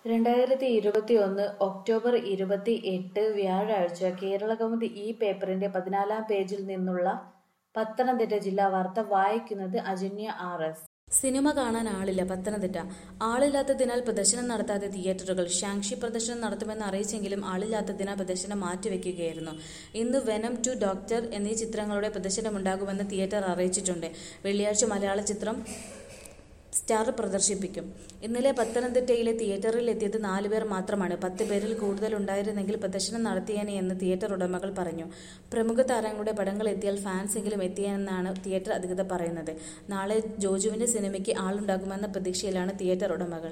രണ്ടായിരത്തി ഇരുപത്തിയൊന്ന് ഒക്ടോബർ ഇരുപത്തി എട്ട് വ്യാഴാഴ്ച കേരളകൗമുദി ഈ പേപ്പറിന്റെ പതിനാലാം പേജിൽ നിന്നുള്ള പത്തനംതിട്ട ജില്ലാ വാർത്ത വായിക്കുന്നത് അജന്യ ആർ എസ് സിനിമ കാണാൻ ആളില്ല പത്തനംതിട്ട ആളില്ലാത്തതിനാൽ പ്രദർശനം നടത്താതെ തിയേറ്ററുകൾ ഷാങ്ഷി പ്രദർശനം നടത്തുമെന്ന് അറിയിച്ചെങ്കിലും ആളില്ലാത്തതിനാൽ പ്രദർശനം മാറ്റിവെക്കുകയായിരുന്നു ഇന്ന് വെനം ടു ഡോക്ടർ എന്നീ ചിത്രങ്ങളുടെ പ്രദർശനമുണ്ടാകുമെന്ന് തിയേറ്റർ അറിയിച്ചിട്ടുണ്ട് വെള്ളിയാഴ്ച മലയാള ചിത്രം സ്റ്റാർ പ്രദർശിപ്പിക്കും ഇന്നലെ പത്തനംതിട്ടയിലെ തിയേറ്ററിൽ എത്തിയത് നാലുപേർ മാത്രമാണ് പത്ത് പേരിൽ കൂടുതൽ ഉണ്ടായിരുന്നെങ്കിൽ പ്രദർശനം നടത്തിയേനെ എന്ന് തിയേറ്റർ ഉടമകൾ പറഞ്ഞു പ്രമുഖ താരങ്ങളുടെ പടങ്ങൾ എത്തിയാൽ ഫാൻസെങ്കിലും എത്തിയെന്നാണ് തിയേറ്റർ അധികൃതർ പറയുന്നത് നാളെ ജോജുവിന്റെ സിനിമയ്ക്ക് ആളുണ്ടാകുമെന്ന പ്രതീക്ഷയിലാണ് തിയേറ്റർ ഉടമകൾ